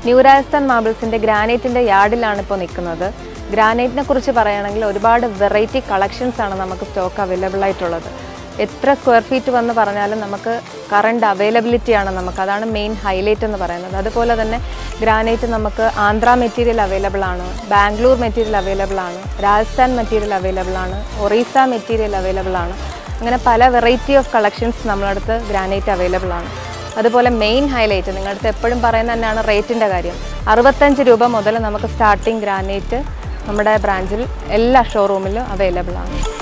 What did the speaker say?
new Rajasthan മാർബിൾസിൻ്റെ ഗ്രാനൈറ്റിൻ്റെ യാർഡിലാണ് ഇപ്പോൾ നിൽക്കുന്നത് ഗ്രാനൈറ്റിനെ കുറിച്ച് പറയുകയാണെങ്കിൽ ഒരുപാട് വെറൈറ്റി കളക്ഷൻസ് ആണ് നമുക്ക് സ്റ്റോക്ക് അവൈലബിൾ ആയിട്ടുള്ളത് എത്ര സ്ക്വയർ ഫീറ്റ് വന്ന് പറഞ്ഞാലും നമുക്ക് കറണ്ട് അവൈലബിലിറ്റി ആണ് നമുക്ക് അതാണ് മെയിൻ ഹൈലൈറ്റ് എന്ന് പറയുന്നത് അതുപോലെ തന്നെ ഗ്രാനൈറ്റ് നമുക്ക് ആന്ധ്ര മെറ്റീരിയൽ അവൈലബിൾ ആണ് ബാംഗ്ലൂർ മെറ്റീരിയൽ അവൈലബിൾ ആണ് രാജസ്ഥാൻ മെറ്റീരിയൽ അവൈലബിൾ ആണ് ഒറീസ മെറ്റീരിയൽ അവൈലബിൾ ആണ് അങ്ങനെ പല വെറൈറ്റി ഓഫ് കളക്ഷൻസ് നമ്മളടുത്ത് ഗ്രാനൈറ്റ് അവൈലബിൾ ആണ് അതുപോലെ മെയിൻ ഹൈലൈറ്റ് നിങ്ങളുടെ അടുത്ത് എപ്പോഴും പറയുന്നത് തന്നെയാണ് റേറ്റിൻ്റെ കാര്യം അറുപത്തഞ്ച് രൂപ മുതൽ നമുക്ക് സ്റ്റാർട്ടിംഗ് ഗ്രാനൈറ്റ് നമ്മുടെ ബ്രാഞ്ചിൽ എല്ലാ ഷോറൂമിലും അവൈലബിൾ ആണ്